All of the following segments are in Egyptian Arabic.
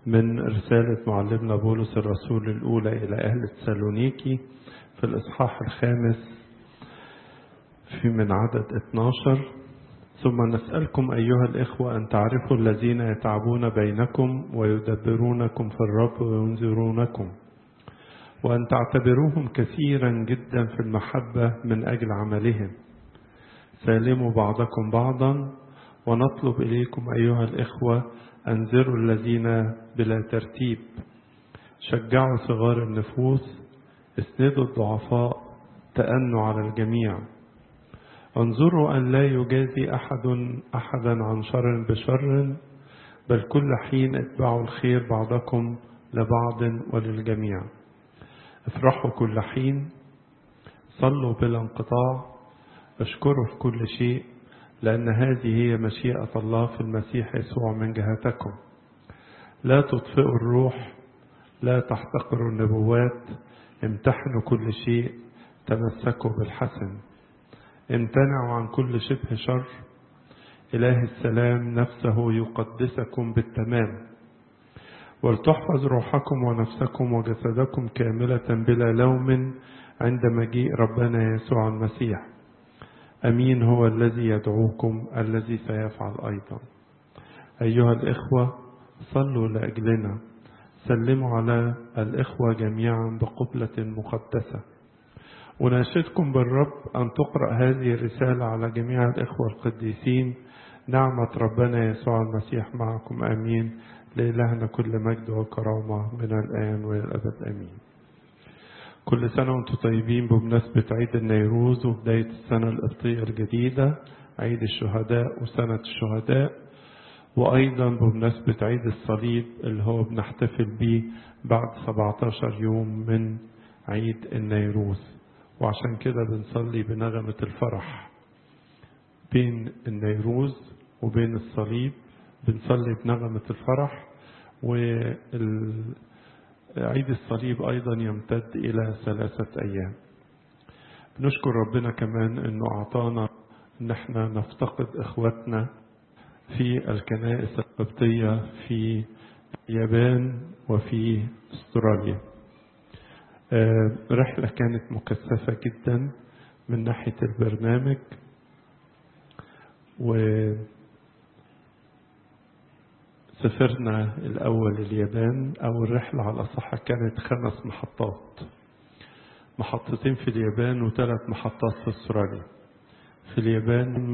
من رسالة معلمنا بولس الرسول الأولى إلى أهل تسالونيكي في الإصحاح الخامس في من عدد 12 ثم نسألكم أيها الإخوة أن تعرفوا الذين يتعبون بينكم ويدبرونكم في الرب وينذرونكم وأن تعتبروهم كثيرا جدا في المحبة من أجل عملهم سالموا بعضكم بعضا ونطلب إليكم أيها الإخوة أنذروا الذين بلا ترتيب شجعوا صغار النفوس اسندوا الضعفاء تأنوا على الجميع انظروا أن لا يجازي أحد أحدا عن شر بشر بل كل حين اتبعوا الخير بعضكم لبعض وللجميع افرحوا كل حين صلوا بلا انقطاع اشكروا في كل شيء لأن هذه هي مشيئة الله في المسيح يسوع من جهتكم لا تطفئوا الروح لا تحتقروا النبوات امتحنوا كل شيء تمسكوا بالحسن امتنعوا عن كل شبه شر إله السلام نفسه يقدسكم بالتمام ولتحفظ روحكم ونفسكم وجسدكم كاملة بلا لوم عند مجيء ربنا يسوع المسيح أمين هو الذي يدعوكم الذي سيفعل أيضا أيها الإخوة صلوا لأجلنا سلموا على الإخوة جميعا بقبلة مقدسة أناشدكم بالرب أن تقرأ هذه الرسالة على جميع الإخوة القديسين نعمة ربنا يسوع المسيح معكم آمين لإلهنا كل مجد وكرامة من الآن وإلى الأبد آمين كل سنة وانتم طيبين بمناسبة عيد النيروز وبداية السنة القبطية الجديدة عيد الشهداء وسنة الشهداء وأيضا بمناسبة عيد الصليب اللي هو بنحتفل بيه بعد 17 يوم من عيد النيروز وعشان كده بنصلي بنغمة الفرح بين النيروز وبين الصليب بنصلي بنغمة الفرح وعيد الصليب أيضا يمتد إلى ثلاثة أيام بنشكر ربنا كمان أنه أعطانا أن احنا نفتقد إخواتنا في الكنائس القبطية في اليابان وفي استراليا رحلة كانت مكثفة جدا من ناحية البرنامج و سافرنا الأول اليابان أول رحلة على صحة كانت خمس محطات محطتين في اليابان وثلاث محطات في استراليا في اليابان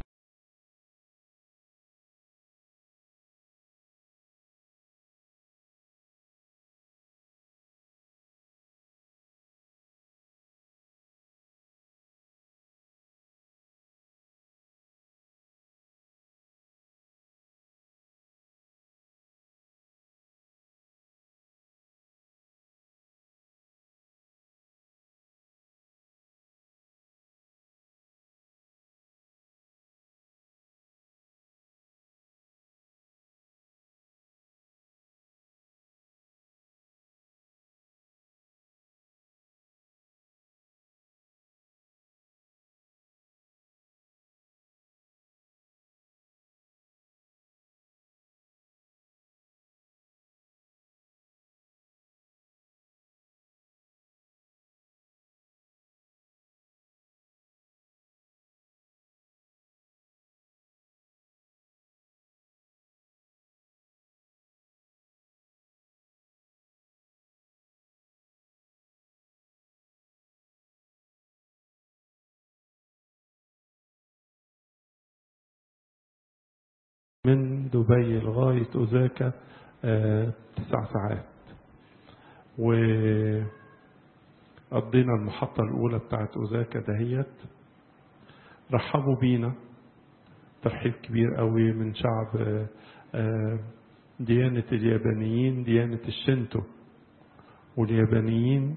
من دبي لغاية أوزاكا آه تسع ساعات وقضينا المحطة الأولى بتاعت أوزاكا دهيت رحبوا بينا ترحيب كبير قوي من شعب آه آه ديانة اليابانيين ديانة الشنتو واليابانيين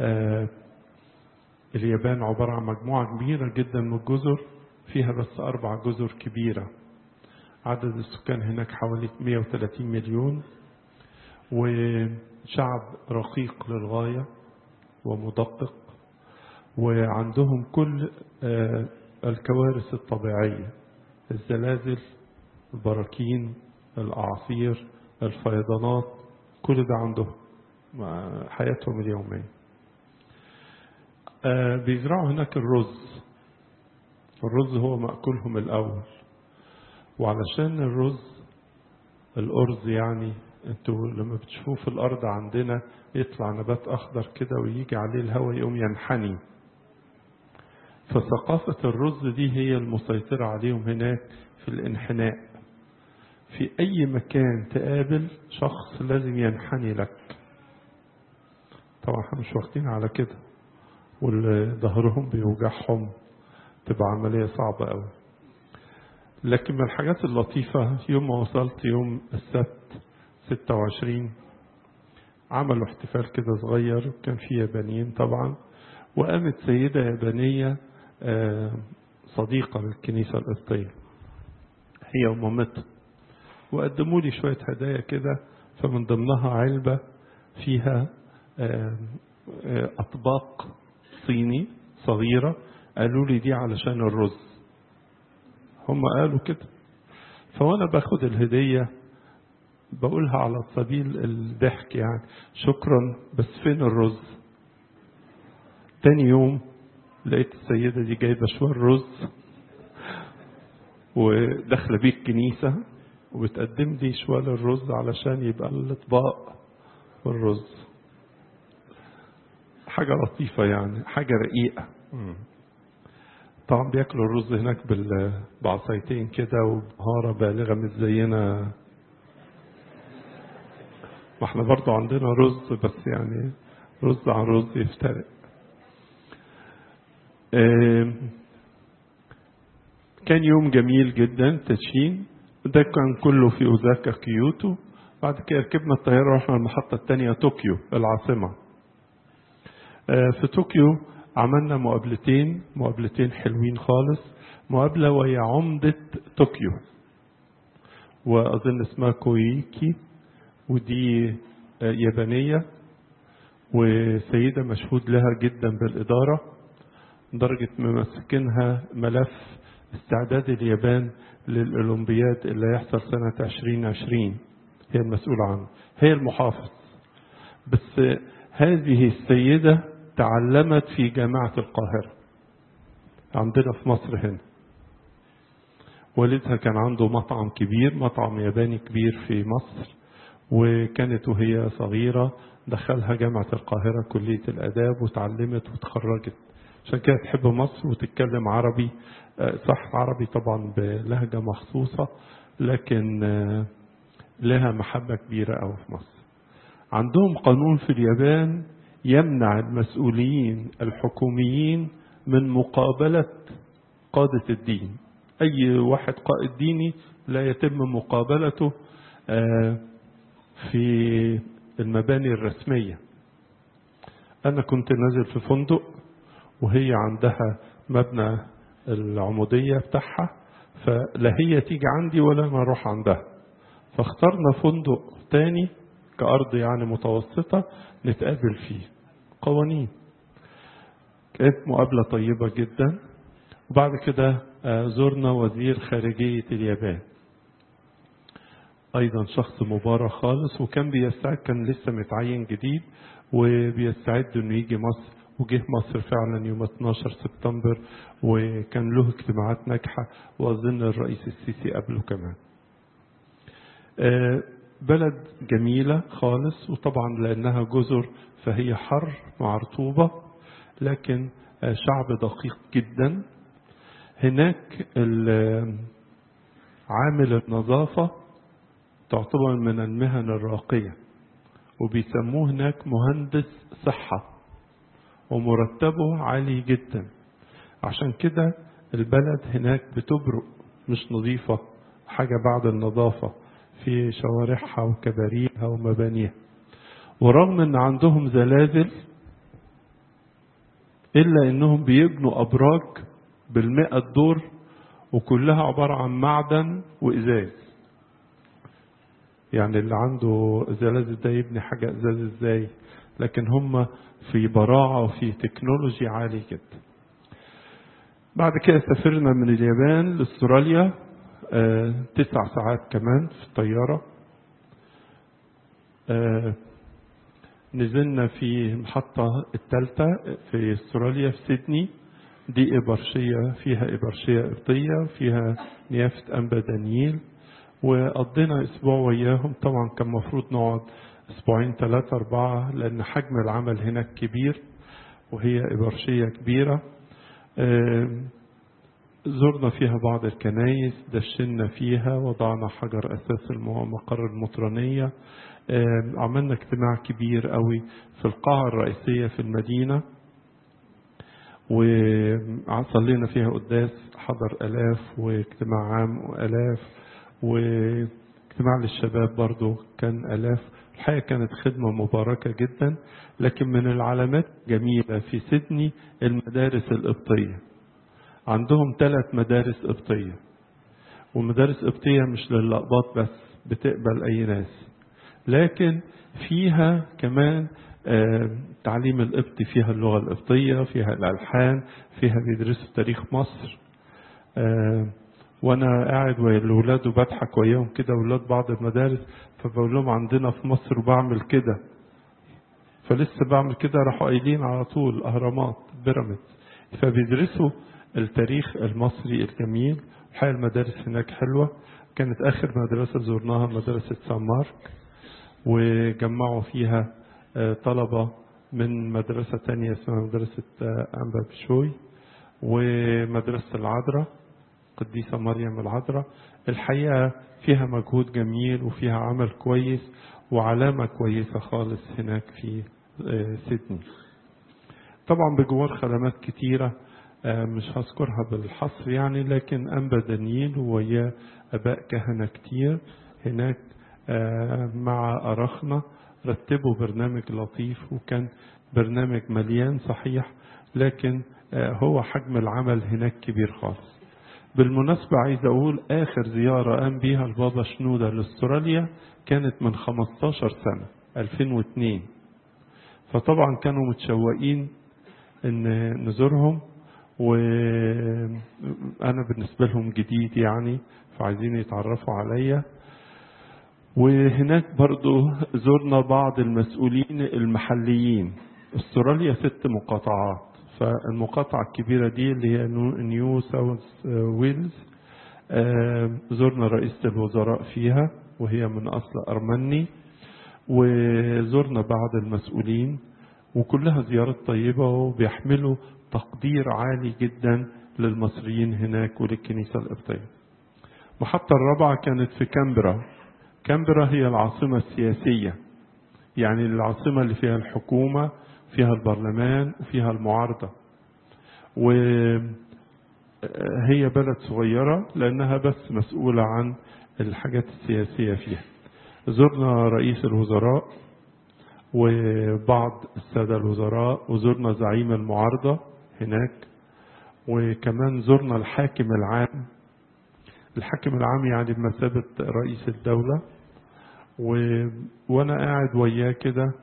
اليابان عبارة عن مجموعة كبيرة جدا من الجزر فيها بس أربع جزر كبيرة عدد السكان هناك حوالي 130 مليون وشعب رقيق للغاية ومدقق وعندهم كل الكوارث الطبيعية الزلازل البراكين الأعاصير الفيضانات كل ده عندهم حياتهم اليومية آه بيزرعوا هناك الرز الرز هو مأكلهم الأول وعلشان الرز الأرز يعني انتوا لما بتشوفوا في الأرض عندنا يطلع نبات أخضر كده ويجي عليه الهواء يقوم ينحني فثقافة الرز دي هي المسيطرة عليهم هناك في الانحناء في أي مكان تقابل شخص لازم ينحني لك طبعا احنا مش واخدين على كده واللي ظهرهم بيوجعهم تبقى عملية صعبة قوي لكن من الحاجات اللطيفة يوم ما وصلت يوم السبت 26 عملوا احتفال كده صغير كان فيه يابانيين طبعا وقامت سيدة يابانية صديقة للكنيسة القبطية هي ومامتها وقدموا لي شوية هدايا كده فمن ضمنها علبة فيها أطباق صيني صغيرة قالوا لي دي علشان الرز هم قالوا كده فوانا باخد الهدية بقولها على سبيل الضحك يعني شكرا بس فين الرز تاني يوم لقيت السيدة دي جايبة شوية رز وداخلة بيه الكنيسة وبتقدم لي شوية الرز علشان يبقى الأطباق والرز حاجة لطيفة يعني حاجة رقيقة طبعا بياكلوا الرز هناك بعصايتين كده وبهارة بالغة مش زينا ما احنا برضو عندنا رز بس يعني رز عن رز يفترق كان يوم جميل جدا تدشين ده كان كله في اوزاكا كيوتو بعد كده ركبنا الطيارة رحنا المحطة الثانية طوكيو العاصمة في طوكيو عملنا مقابلتين مقابلتين حلوين خالص مقابلة وهي عمدة طوكيو وأظن اسمها كويكي ودي يابانية وسيدة مشهود لها جدا بالإدارة لدرجة ممسكينها ملف استعداد اليابان للأولمبياد اللي هيحصل سنة 2020 هي المسؤولة عنه هي المحافظ بس هذه السيدة تعلمت في جامعة القاهرة عندنا في مصر هنا والدها كان عنده مطعم كبير مطعم ياباني كبير في مصر وكانت وهي صغيرة دخلها جامعة القاهرة كلية الآداب وتعلمت وتخرجت عشان كده تحب مصر وتتكلم عربي صح عربي طبعا بلهجة مخصوصة لكن لها محبة كبيرة أوي في مصر عندهم قانون في اليابان يمنع المسؤولين الحكوميين من مقابلة قادة الدين أي واحد قائد ديني لا يتم مقابلته في المباني الرسمية أنا كنت نازل في فندق وهي عندها مبنى العمودية بتاعها فلا هي تيجي عندي ولا أنا أروح عندها فاخترنا فندق تاني كأرض يعني متوسطة نتقابل فيه قوانين كانت مقابلة طيبة جدا وبعد كده زرنا وزير خارجية اليابان أيضا شخص مبارك خالص وكان بيستعد كان لسه متعين جديد وبيستعد إنه يجي مصر وجه مصر فعلا يوم 12 سبتمبر وكان له اجتماعات ناجحة وأظن الرئيس السيسي قبله كمان بلد جميلة خالص وطبعا لأنها جزر فهي حر مع رطوبة لكن شعب دقيق جدا هناك عامل النظافة تعتبر من المهن الراقية وبيسموه هناك مهندس صحة ومرتبه عالي جدا عشان كده البلد هناك بتبرق مش نظيفة حاجة بعد النظافة في شوارعها وكباريها ومبانيها ورغم ان عندهم زلازل الا انهم بيبنوا ابراج بالمئة دور وكلها عبارة عن معدن وازاز يعني اللي عنده زلازل ده يبني حاجة ازاز ازاي لكن هم في براعة وفي تكنولوجي عالي جدا بعد كده سافرنا من اليابان لاستراليا آه، تسع ساعات كمان في الطيارة آه نزلنا في المحطة الثالثة في استراليا في سيدني دي إبرشية فيها إبرشية قبطية فيها نيافة أنبا دانييل وقضينا أسبوع وياهم طبعا كان المفروض نقعد أسبوعين ثلاثة أربعة لأن حجم العمل هناك كبير وهي إبرشية كبيرة زرنا فيها بعض الكنايس دشنا فيها وضعنا حجر أساس مقر المطرانية عملنا اجتماع كبير قوي في القاعة الرئيسية في المدينة وصلينا فيها قداس حضر ألاف واجتماع عام وألاف واجتماع للشباب برضو كان ألاف الحقيقة كانت خدمة مباركة جدا لكن من العلامات جميلة في سيدني المدارس القبطية عندهم ثلاث مدارس قبطية ومدارس قبطية مش للأقباط بس بتقبل أي ناس لكن فيها كمان تعليم القبط فيها اللغة القبطية فيها الألحان فيها بيدرسوا تاريخ مصر وأنا قاعد ويا الأولاد وبضحك وياهم كده أولاد بعض المدارس فبقول لهم عندنا في مصر بعمل كده فلسه بعمل كده راحوا قايلين على طول أهرامات بيراميدز فبيدرسوا التاريخ المصري الجميل الحقيقة المدارس هناك حلوة كانت آخر مدرسة زرناها مدرسة سان مارك وجمعوا فيها طلبة من مدرسة تانية اسمها مدرسة أنبا بشوي ومدرسة العذراء قديسة مريم العذراء الحقيقة فيها مجهود جميل وفيها عمل كويس وعلامة كويسة خالص هناك في سيدني طبعا بجوار خدمات كتيرة مش هذكرها بالحصر يعني لكن أنبا دانييل وياه أباء كهنة كتير هناك مع أرخنا رتبوا برنامج لطيف وكان برنامج مليان صحيح لكن هو حجم العمل هناك كبير خالص بالمناسبة عايز أقول آخر زيارة قام بيها البابا شنودة لأستراليا كانت من 15 سنة 2002 فطبعا كانوا متشوقين إن نزورهم وأنا بالنسبة لهم جديد يعني فعايزين يتعرفوا عليا وهناك برضو زرنا بعض المسؤولين المحليين استراليا ست مقاطعات فالمقاطعة الكبيرة دي اللي هي نيو ساوث ويلز زرنا رئيسة الوزراء فيها وهي من أصل أرمني وزرنا بعض المسؤولين وكلها زيارات طيبة وبيحملوا تقدير عالي جدا للمصريين هناك وللكنيسة القبطية المحطة الرابعة كانت في كامبرا كامبرا هي العاصمة السياسية يعني العاصمة اللي فيها الحكومة فيها البرلمان وفيها المعارضة وهي بلد صغيرة لأنها بس مسؤولة عن الحاجات السياسية فيها زرنا رئيس الوزراء وبعض السادة الوزراء وزرنا زعيم المعارضة هناك وكمان زرنا الحاكم العام الحاكم العام يعني بمثابة رئيس الدولة و... وأنا قاعد وياه كده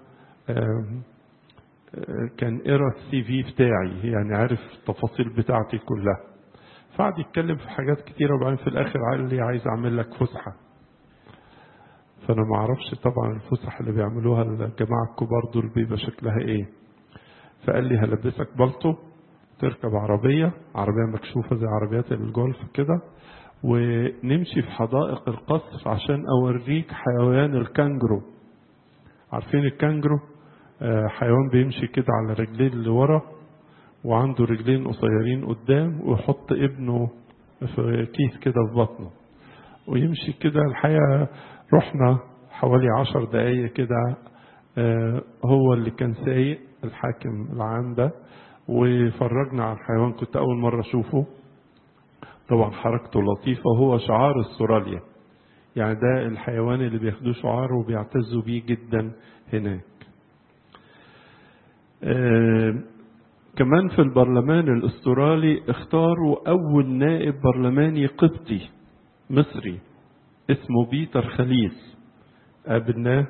كان قرا السي في بتاعي يعني عارف التفاصيل بتاعتي كلها فقعد يتكلم في حاجات كتيرة وبعدين في الآخر قال لي عايز أعمل لك فسحة فأنا ما أعرفش طبعا الفسح اللي بيعملوها الجماعة الكبار دول بيبقى شكلها إيه فقال لي هلبسك بلطو تركب عربية عربية مكشوفة زي عربيات الجولف كده ونمشي في حدائق القصر عشان أوريك حيوان الكانجرو عارفين الكانجرو حيوان بيمشي كده على رجلين اللي ورا وعنده رجلين قصيرين قدام ويحط ابنه في كيس كده في بطنه ويمشي كده الحقيقة رحنا حوالي عشر دقايق كده هو اللي كان سايق الحاكم العام ده وفرجنا على الحيوان كنت أول مرة أشوفه طبعا حركته لطيفة وهو شعار استراليا يعني ده الحيوان اللي بياخدوه شعار وبيعتزوا بيه جدا هناك آه كمان في البرلمان الاسترالي اختاروا أول نائب برلماني قبطي مصري اسمه بيتر خليس قابلناه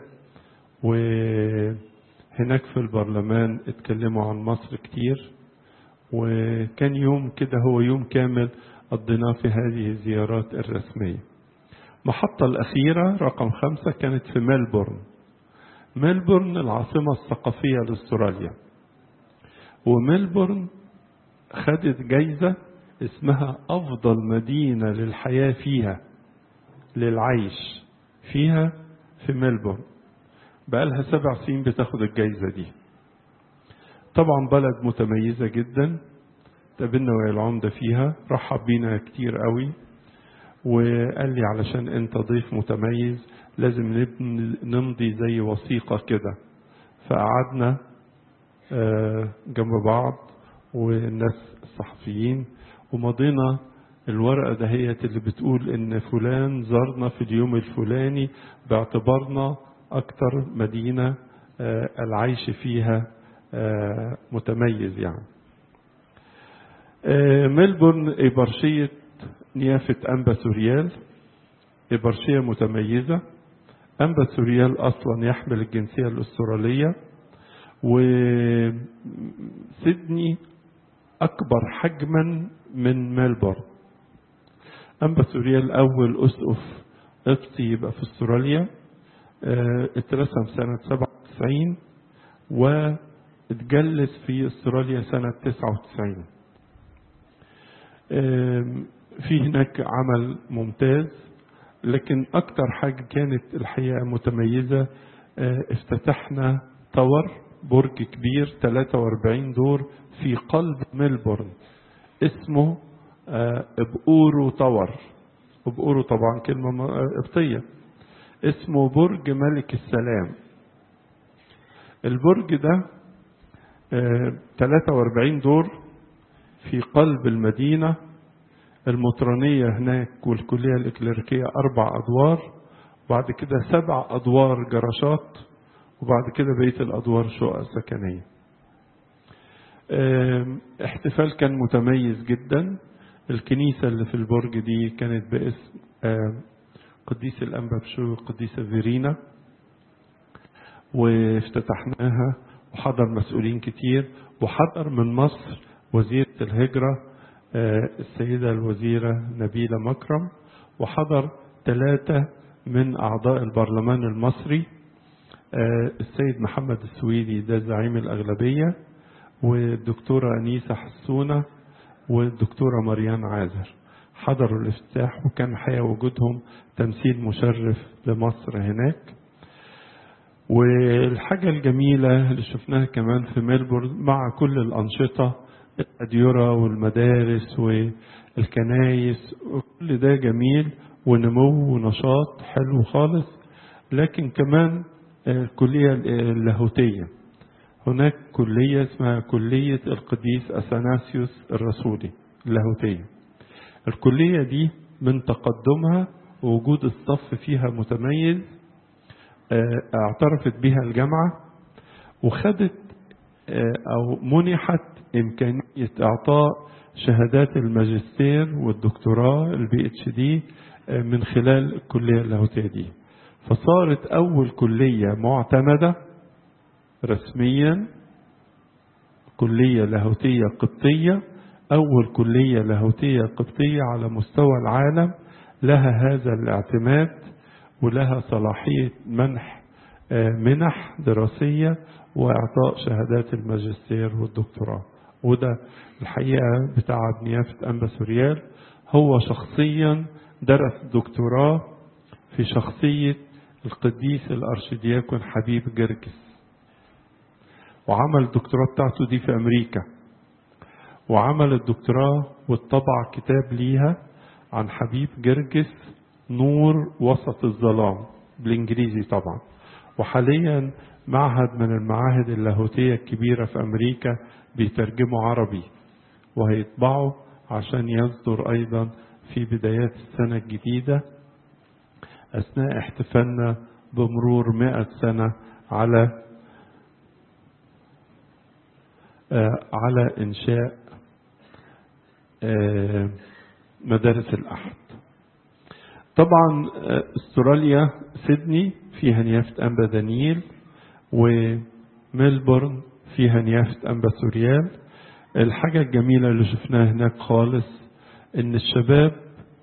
وهناك في البرلمان اتكلموا عن مصر كتير وكان يوم كده هو يوم كامل قضيناه في هذه الزيارات الرسمية المحطة الأخيرة رقم خمسة كانت في ملبورن ملبورن العاصمة الثقافية لاستراليا وملبورن خدت جايزة اسمها أفضل مدينة للحياة فيها للعيش فيها في ملبورن بقالها سبع سنين بتاخد الجايزة دي طبعا بلد متميزة جدا تقابلنا ويا العمدة فيها رحب بينا كتير قوي وقال لي علشان انت ضيف متميز لازم نمضي زي وثيقة كده فقعدنا جنب بعض والناس الصحفيين ومضينا الورقة دهيت اللي بتقول ان فلان زارنا في اليوم الفلاني باعتبارنا اكتر مدينة العيش فيها متميز يعني ملبورن إبرشية نيافة أنبا سوريال إبرشية متميزة أنبا سوريال أصلا يحمل الجنسية الأسترالية وسيدني أكبر حجما من ملبورن أنبا سوريال أول أسقف قبطي يبقى في أستراليا اترسم سنة 97 واتجلس في أستراليا سنة 99 في هناك عمل ممتاز لكن أكتر حاجة كانت الحقيقة متميزة افتتحنا تور برج كبير 43 دور في قلب ملبورن اسمه بؤورو تور وبؤورو طبعا كلمة قبطية اسمه برج ملك السلام البرج ده 43 دور في قلب المدينة المطرانية هناك والكلية الإكليريكية أربع أدوار وبعد كده سبع أدوار جراشات وبعد كده بقية الأدوار شقق سكنية احتفال كان متميز جدا الكنيسة اللي في البرج دي كانت باسم قديس الأنبا بشو قديسة فيرينا وافتتحناها وحضر مسؤولين كتير وحضر من مصر وزيرة الهجرة السيدة الوزيرة نبيلة مكرم وحضر ثلاثة من أعضاء البرلمان المصري السيد محمد السويدي ده زعيم الأغلبية والدكتورة أنيسة حسونة والدكتورة مريان عازر حضروا الافتتاح وكان حقيقة وجودهم تمثيل مشرف لمصر هناك والحاجة الجميلة اللي شفناها كمان في ميلبورن مع كل الأنشطة الأديرة والمدارس والكنايس وكل ده جميل ونمو ونشاط حلو خالص لكن كمان الكلية اللاهوتية هناك كلية اسمها كلية القديس أثناسيوس الرسولي اللاهوتية الكلية دي من تقدمها ووجود الصف فيها متميز اعترفت بها الجامعة وخدت أو منحت إمكانية إعطاء شهادات الماجستير والدكتوراه البي اتش دي من خلال الكلية اللاهوتية دي فصارت أول كلية معتمدة رسميا كلية لاهوتية قبطية أول كلية لاهوتية قبطية على مستوى العالم لها هذا الاعتماد ولها صلاحية منح منح دراسية وإعطاء شهادات الماجستير والدكتوراه وده الحقيقة بتاع نيافة أنبا سوريال هو شخصيا درس دكتوراه في شخصية القديس الأرشدياكون حبيب جرجس وعمل الدكتوراه بتاعته دي في أمريكا وعمل الدكتوراه واتطبع كتاب ليها عن حبيب جرجس نور وسط الظلام بالإنجليزي طبعا وحاليا معهد من المعاهد اللاهوتية الكبيرة في أمريكا بيترجموا عربي وهيطبعوا عشان يصدر أيضا في بدايات السنة الجديدة أثناء احتفالنا بمرور مئة سنة على آه على إنشاء آه مدارس الأحد طبعا استراليا سيدني فيها نيافة أنبا دانييل وميلبورن فيها نيافة أنبا سوريال الحاجة الجميلة اللي شفناها هناك خالص إن الشباب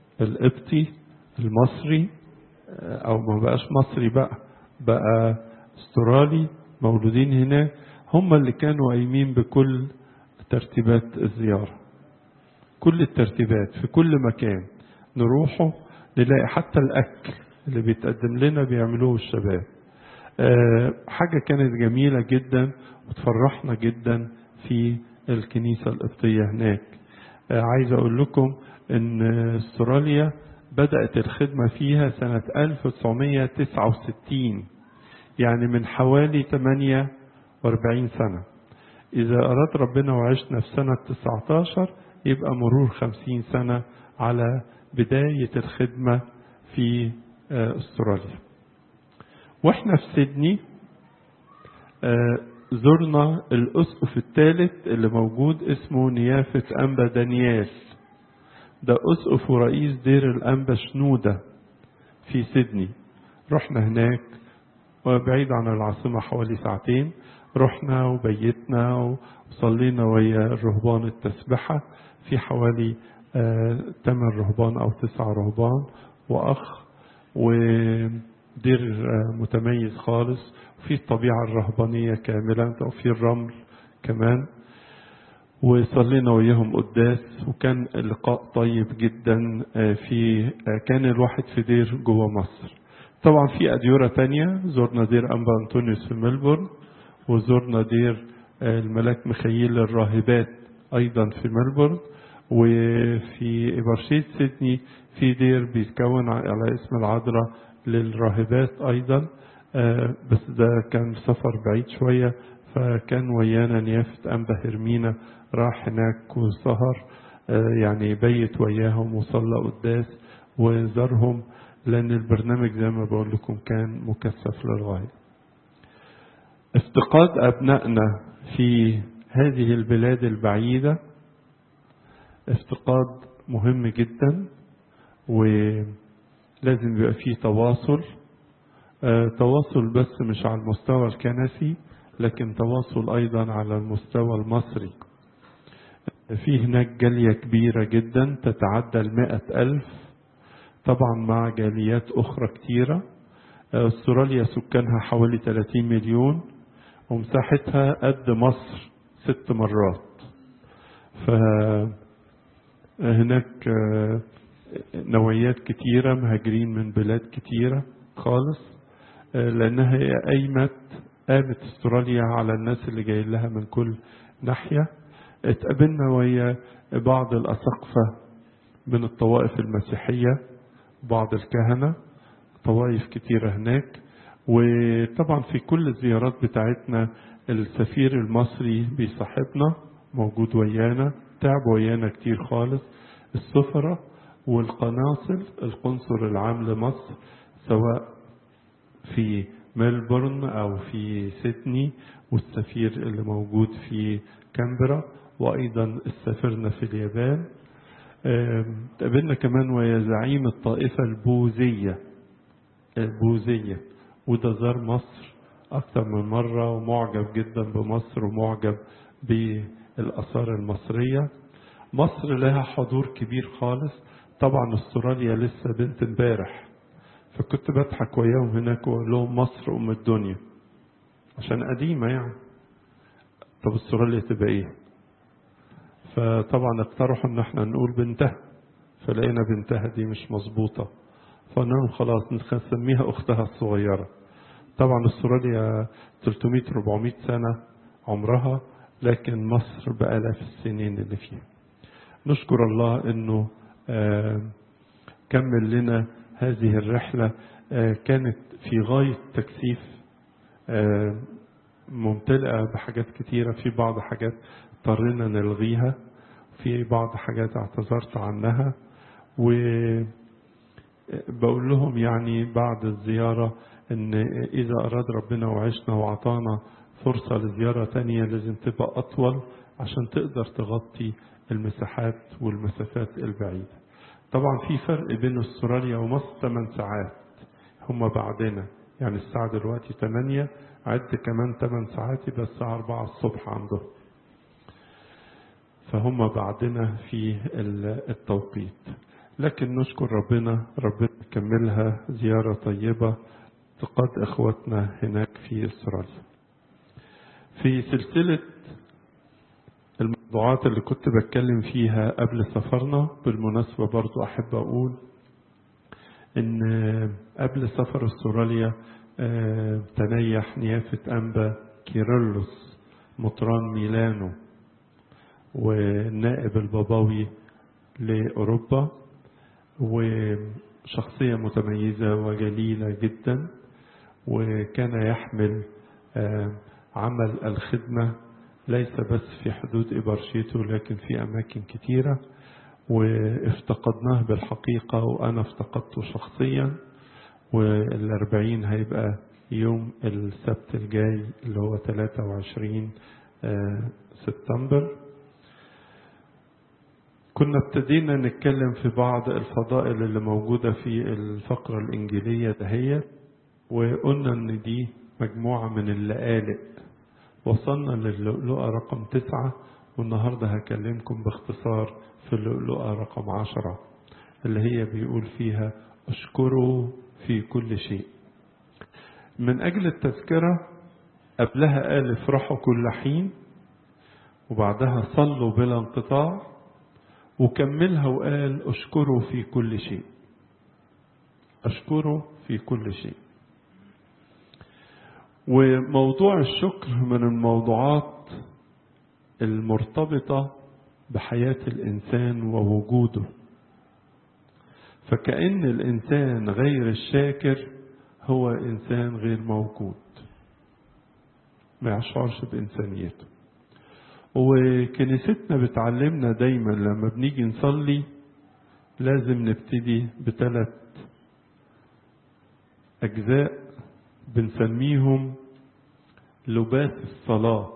القبطي المصري أو ما بقاش مصري بقى بقى استرالي مولودين هناك هم اللي كانوا قايمين بكل ترتيبات الزيارة كل الترتيبات في كل مكان نروحه نلاقي حتى الأكل اللي بيتقدم لنا بيعملوه الشباب أه حاجة كانت جميلة جدا وتفرحنا جدا في الكنيسة القبطية هناك أه عايز أقول لكم إن استراليا بدأت الخدمة فيها سنة 1969 يعني من حوالي 48 سنة إذا أراد ربنا وعشنا في سنة 19 يبقى مرور 50 سنة على بداية الخدمة في استراليا واحنا في سيدني زرنا الأسقف الثالث اللي موجود اسمه نيافة أنبا دانيال ده أسقف ورئيس دير الأنبا شنودة في سيدني رحنا هناك وبعيد عن العاصمة حوالي ساعتين رحنا وبيتنا وصلينا ويا الرهبان التسبحة في حوالي ثمان رهبان أو تسع رهبان وأخ ودير متميز خالص وفي الطبيعة الرهبانية كاملة وفي الرمل كمان وصلينا وياهم قداس وكان اللقاء طيب جدا في كان الواحد في دير جوه مصر طبعا في أديرة تانية زرنا دير أنبا أنطونيوس في ملبورن وزرنا دير الملاك مخيل الراهبات أيضا في ملبورن وفي إبرشيت سيدني في دير بيتكون على اسم العذراء للراهبات أيضا بس ده كان سفر بعيد شوية فكان ويانا نيافة أنبا هرمينا راح هناك وسهر يعني بيت وياهم وصلى قداس وزارهم لأن البرنامج زي ما بقول لكم كان مكثف للغاية افتقاد أبنائنا في هذه البلاد البعيدة افتقاد مهم جدا ولازم يبقى فيه تواصل اه تواصل بس مش على المستوى الكنسي لكن تواصل أيضا على المستوى المصري في هناك جالية كبيرة جدا تتعدى المائة ألف طبعا مع جاليات أخرى كتيرة استراليا سكانها حوالي 30 مليون ومساحتها قد مصر ست مرات فهناك نوعيات كتيرة مهاجرين من بلاد كتيرة خالص لأنها قايمت قامت استراليا على الناس اللي جاي لها من كل ناحية اتقابلنا ويا بعض الأساقفة من الطوائف المسيحية بعض الكهنة طوائف كتيرة هناك وطبعا في كل الزيارات بتاعتنا السفير المصري بيصاحبنا موجود ويانا تعب ويانا كتير خالص السفرة والقناصل القنصل العام لمصر سواء في ملبورن أو في سيدني والسفير اللي موجود في كامبرا وأيضا السفيرنا في اليابان تقابلنا كمان ويا زعيم الطائفة البوذية البوذية وده زار مصر أكثر من مرة ومعجب جدا بمصر ومعجب بالآثار المصرية مصر لها حضور كبير خالص طبعا استراليا لسه بنت امبارح فكنت بضحك وياهم هناك واقول لهم مصر ام الدنيا عشان قديمة يعني طب استراليا تبقى ايه فطبعا اقترحوا ان احنا نقول بنتها فلقينا بنتها دي مش مظبوطة فقلنا لهم خلاص نسميها اختها الصغيرة طبعا استراليا 300 400 سنة عمرها لكن مصر بآلاف السنين اللي فيها نشكر الله انه آه كمل لنا هذه الرحلة آه كانت في غاية تكثيف آه ممتلئة بحاجات كتيرة في بعض حاجات اضطرينا نلغيها في بعض حاجات اعتذرت عنها وبقول لهم يعني بعد الزيارة ان اذا اراد ربنا وعشنا وعطانا فرصة لزيارة تانية لازم تبقى اطول عشان تقدر تغطي المساحات والمسافات البعيدة طبعا في فرق بين استراليا ومصر 8 ساعات هم بعدنا يعني الساعة دلوقتي 8 عد كمان 8 ساعات يبقى الساعة 4 الصبح عندهم فهم بعدنا في التوقيت لكن نشكر ربنا ربنا يكملها زيارة طيبة افتقاد إخواتنا هناك في إسرائيل في سلسلة الموضوعات اللي كنت بتكلم فيها قبل سفرنا بالمناسبة برضو أحب أقول إن قبل سفر استراليا تنيح نيافة أنبا كيرلس مطران ميلانو والنائب البابوي لأوروبا وشخصية متميزة وجليلة جدا وكان يحمل عمل الخدمة ليس بس في حدود إبرشيته لكن في أماكن كتيرة وافتقدناه بالحقيقة وأنا افتقدته شخصيا والأربعين هيبقى يوم السبت الجاي اللي هو 23 سبتمبر كنا ابتدينا نتكلم في بعض الفضائل اللي موجودة في الفقرة الإنجيلية دهيت وقلنا إن دي مجموعة من اللقالق وصلنا للؤلؤة رقم تسعة والنهاردة هكلمكم باختصار في اللؤلؤة رقم عشرة اللي هي بيقول فيها اشكروا في كل شيء من أجل التذكرة قبلها قال افرحوا كل حين وبعدها صلوا بلا انقطاع وكملها وقال اشكروا في كل شيء اشكروا في كل شيء وموضوع الشكر من الموضوعات المرتبطة بحياة الإنسان ووجوده فكأن الإنسان غير الشاكر هو إنسان غير موجود ما يشعرش بإنسانيته وكنيستنا بتعلمنا دايما لما بنيجي نصلي لازم نبتدي بثلاث أجزاء بنسميهم لباس الصلاة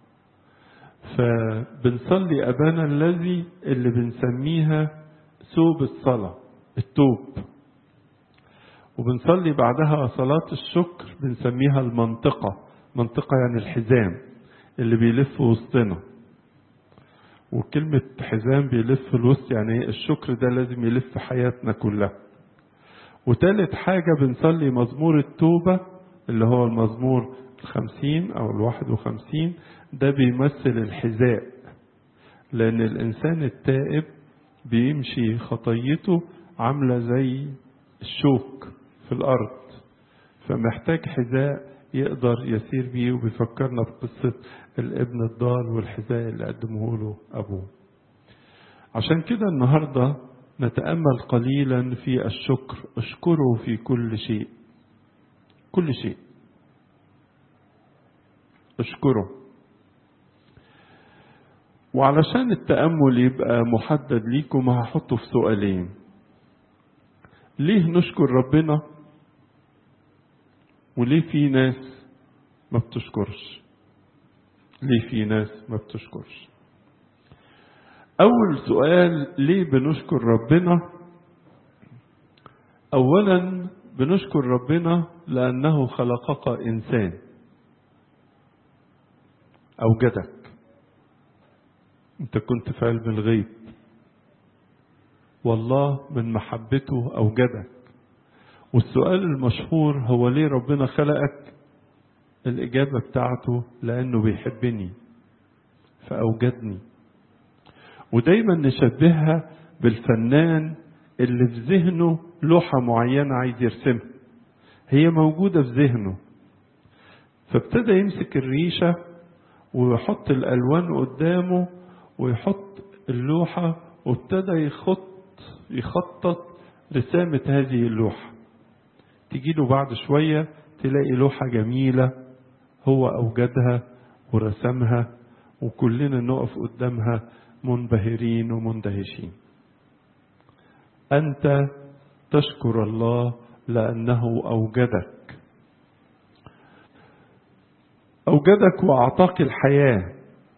فبنصلي أبانا الذي اللي بنسميها ثوب الصلاة التوب وبنصلي بعدها صلاة الشكر بنسميها المنطقة منطقة يعني الحزام اللي بيلف وسطنا وكلمة حزام بيلف في الوسط يعني الشكر ده لازم يلف حياتنا كلها وتالت حاجة بنصلي مزمور التوبة اللي هو المزمور الخمسين أو الواحد وخمسين ده بيمثل الحذاء لأن الإنسان التائب بيمشي خطيته عاملة زي الشوك في الأرض فمحتاج حذاء يقدر يسير بيه وبيفكرنا بقصة الابن الضال والحذاء اللي قدمه له أبوه عشان كده النهاردة نتأمل قليلا في الشكر اشكره في كل شيء كل شيء اشكره وعلشان التأمل يبقى محدد ليكم هحطه في سؤالين ليه نشكر ربنا وليه في ناس ما بتشكرش ليه في ناس ما بتشكرش أول سؤال ليه بنشكر ربنا أولا بنشكر ربنا لأنه خلقك إنسان أوجدك أنت كنت في علم الغيب والله من محبته أوجدك والسؤال المشهور هو ليه ربنا خلقك الإجابة بتاعته لأنه بيحبني فأوجدني ودايما نشبهها بالفنان اللي في ذهنه لوحة معينة عايز يرسمها هي موجودة في ذهنه فابتدى يمسك الريشة ويحط الألوان قدامه ويحط اللوحة وابتدى يخط يخطط رسامة هذه اللوحة تجي له بعد شوية تلاقي لوحة جميلة هو أوجدها ورسمها وكلنا نقف قدامها منبهرين ومندهشين أنت تشكر الله لأنه أوجدك أوجدك وأعطاك الحياة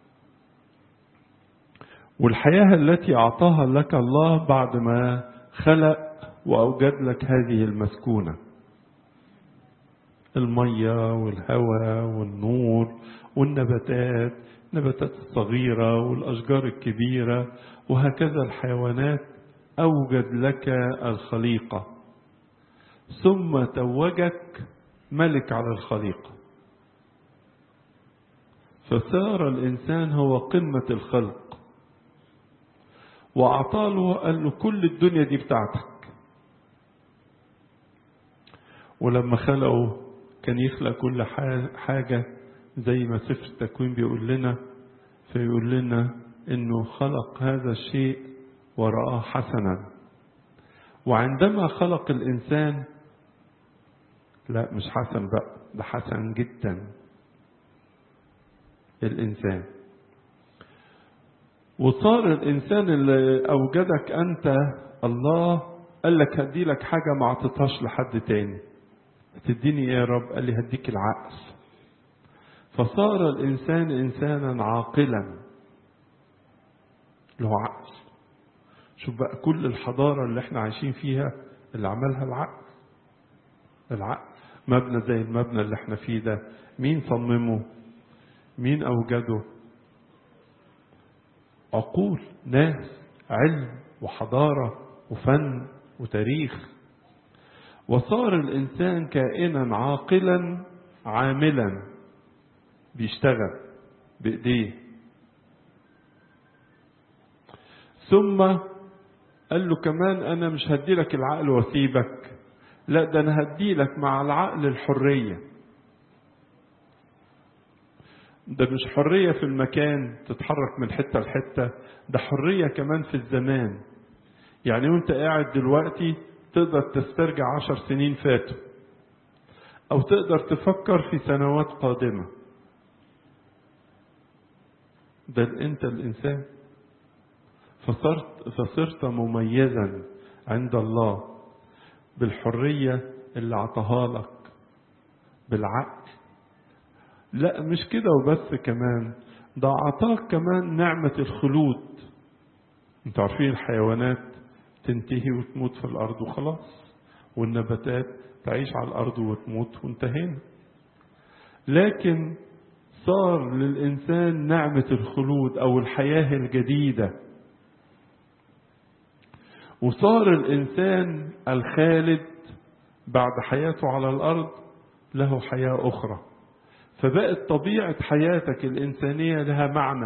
والحياة التي أعطاها لك الله بعد ما خلق وأوجد لك هذه المسكونة المية والهواء والنور والنباتات النباتات الصغيرة والأشجار الكبيرة وهكذا الحيوانات أوجد لك الخليقة ثم توجك ملك على الخليقة فصار الإنسان هو قمة الخلق وأعطاله قال له كل الدنيا دي بتاعتك ولما خلقه كان يخلق كل حاجة زي ما سفر التكوين بيقول لنا فيقول لنا انه خلق هذا الشيء ورآه حسنا وعندما خلق الإنسان لا مش حسن بقى ده حسن جدا الإنسان وصار الإنسان اللي أوجدك أنت الله قال لك هدي لك حاجة ما عطيتهاش لحد تاني هتديني ايه يا رب قال لي هديك العقل فصار الإنسان إنسانا عاقلا له عقل شوف بقى كل الحضارة اللي احنا عايشين فيها اللي عملها العقل العقل مبنى زي المبنى اللي احنا فيه ده مين صممه مين أوجده عقول ناس علم وحضارة وفن وتاريخ وصار الإنسان كائنا عاقلا عاملا بيشتغل بإيديه ثم قال له كمان أنا مش هدي لك العقل واسيبك لا ده أنا هدي لك مع العقل الحرية ده مش حرية في المكان تتحرك من حتة لحتة ده حرية كمان في الزمان يعني وانت قاعد دلوقتي تقدر تسترجع عشر سنين فاتوا أو تقدر تفكر في سنوات قادمة بل أنت الإنسان فصرت, فصرت مميزا عند الله بالحرية اللي عطاها لك بالعقل لا مش كده وبس كمان ده عطاك كمان نعمة الخلود انتوا عارفين الحيوانات تنتهي وتموت في الأرض وخلاص والنباتات تعيش على الأرض وتموت وانتهينا لكن صار للإنسان نعمة الخلود أو الحياة الجديدة وصار الإنسان الخالد بعد حياته على الأرض له حياة أخرى فبقت طبيعة حياتك الإنسانية لها معنى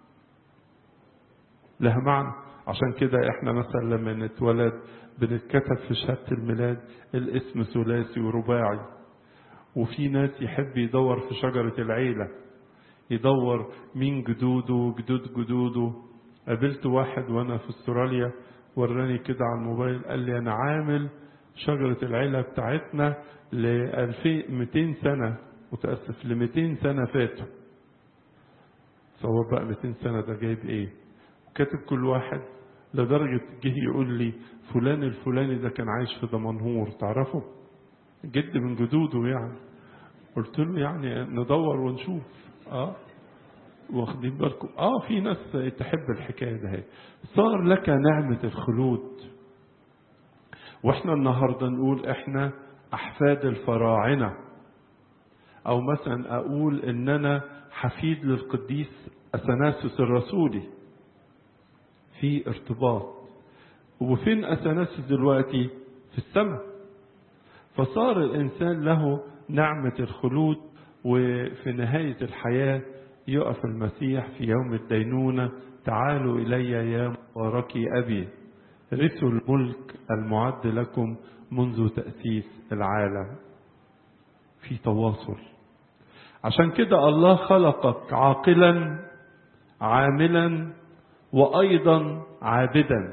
لها معنى عشان كده احنا مثلا لما نتولد بنتكتب في شهادة الميلاد الاسم ثلاثي ورباعي وفي ناس يحب يدور في شجرة العيلة يدور مين جدوده جدود جدوده قابلت واحد وانا في استراليا وراني كده على الموبايل قال لي انا عامل شجرة العيلة بتاعتنا ل 2200 سنة متأسف ل 200 سنة فاتوا تصور بقى 200 سنة ده جايب ايه كاتب كل واحد لدرجة جه يقول لي فلان الفلاني ده كان عايش في دمنهور تعرفه جد من جدوده يعني قلت له يعني ندور ونشوف اه واخدين بالكم اه في ناس تحب الحكايه ده هي صار لك نعمه الخلود واحنا النهارده نقول احنا احفاد الفراعنه او مثلا اقول ان انا حفيد للقديس اثناسيوس الرسولي في ارتباط وفين اثناسيوس دلوقتي في السماء فصار الانسان له نعمه الخلود وفي نهايه الحياه يقف المسيح في يوم الدينونة تعالوا إلي يا مباركي أبي رثوا الملك المعد لكم منذ تأسيس العالم في تواصل عشان كده الله خلقك عاقلا عاملا وأيضا عابدا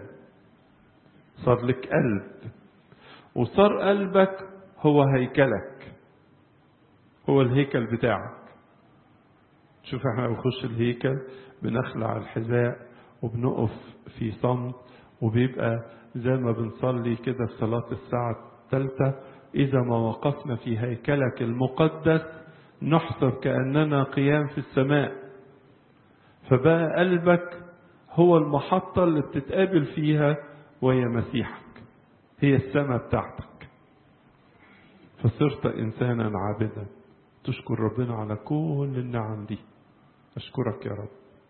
صار لك قلب وصار قلبك هو هيكلك هو الهيكل بتاعك شوف احنا بنخش الهيكل بنخلع الحذاء وبنقف في صمت وبيبقى زي ما بنصلي كده في صلاة الساعة الثالثة إذا ما وقفنا في هيكلك المقدس نحسب كأننا قيام في السماء فبقى قلبك هو المحطة اللي بتتقابل فيها وهي مسيحك هي السماء بتاعتك فصرت إنسانا عابدا تشكر ربنا على كل النعم دي أشكرك يا رب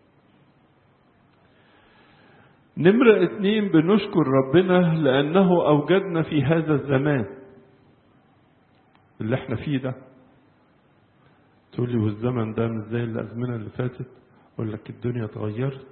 نمرة اتنين بنشكر ربنا لأنه أوجدنا في هذا الزمان اللي احنا فيه ده تقول لي والزمن ده مش زي الازمنه اللي فاتت اقول لك الدنيا اتغيرت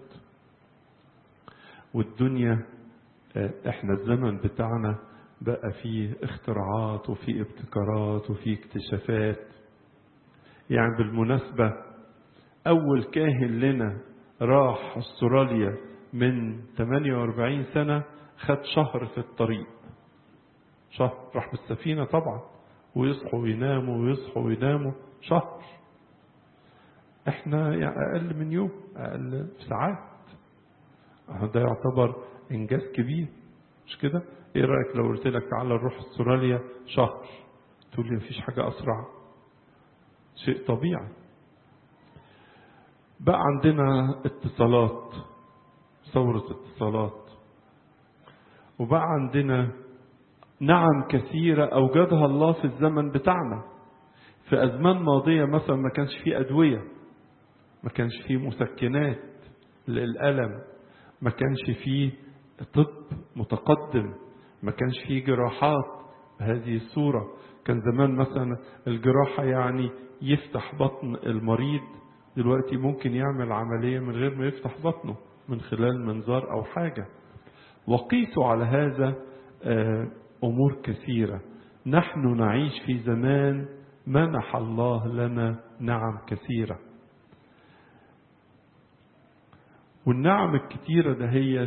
والدنيا احنا الزمن بتاعنا بقى فيه اختراعات وفيه ابتكارات وفيه اكتشافات يعني بالمناسبة أول كاهن لنا راح استراليا من 48 سنة خد شهر في الطريق شهر راح بالسفينة طبعا ويصحوا ويناموا ويصحوا ويناموا شهر احنا يعني أقل من يوم أقل ساعات ده يعتبر إنجاز كبير مش كده؟ إيه رأيك لو قلت لك تعالى نروح استراليا شهر تقول لي مفيش حاجة أسرع شيء طبيعي بقى عندنا اتصالات ثورة اتصالات وبقى عندنا نعم كثيرة أوجدها الله في الزمن بتاعنا في أزمان ماضية مثلا ما كانش فيه أدوية ما كانش فيه مسكنات للألم ما كانش فيه طب متقدم ما كانش فيه جراحات بهذه الصورة كان زمان مثلا الجراحة يعني يفتح بطن المريض دلوقتي ممكن يعمل عملية من غير ما يفتح بطنه من خلال منظار أو حاجة وقيسوا على هذا أمور كثيرة نحن نعيش في زمان منح الله لنا نعم كثيرة والنعم الكثيرة ده هي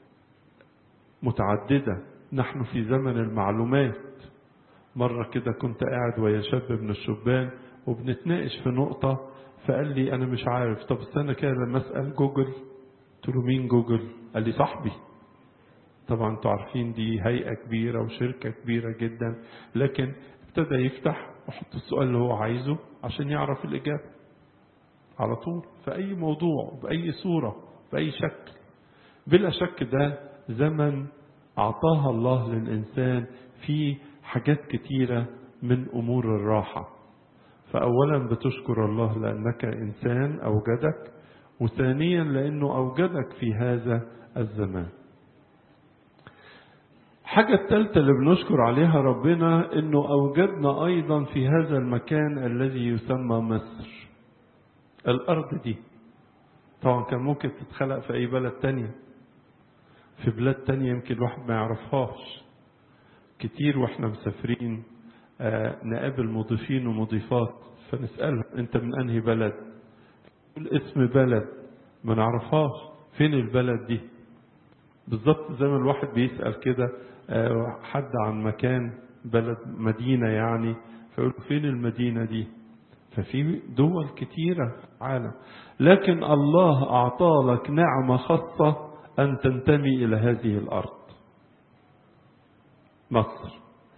متعددة نحن في زمن المعلومات مرة كده كنت قاعد ويا شاب من الشبان وبنتناقش في نقطة فقال لي أنا مش عارف طب استنى كده لما أسأل جوجل قلت له مين جوجل؟ قال لي صاحبي طبعا انتوا عارفين دي هيئة كبيرة وشركة كبيرة جدا لكن ابتدى يفتح ويحط السؤال اللي هو عايزه عشان يعرف الإجابة على طول في أي موضوع بأي صورة بأي شكل بلا شك ده زمن أعطاها الله للإنسان في حاجات كتيرة من أمور الراحة فأولا بتشكر الله لأنك إنسان أوجدك وثانيا لأنه أوجدك في هذا الزمان حاجة الثالثة اللي بنشكر عليها ربنا انه اوجدنا ايضا في هذا المكان الذي يسمى مصر الارض دي طبعا كان ممكن تتخلق في اي بلد تانية في بلاد تانية يمكن الواحد ما يعرفهاش كتير واحنا مسافرين آه نقابل مضيفين ومضيفات فنسألهم انت من انهي بلد تقول اسم بلد ما نعرفهاش فين البلد دي بالظبط زي ما الواحد بيسأل كده حد عن مكان بلد مدينة يعني فيقول فين المدينة دي ففي دول كتيرة في العالم لكن الله أعطى لك نعمة خاصة أن تنتمي إلى هذه الأرض مصر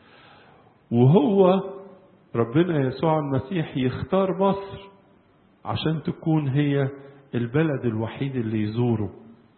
وهو ربنا يسوع المسيح يختار مصر عشان تكون هي البلد الوحيد اللي يزوره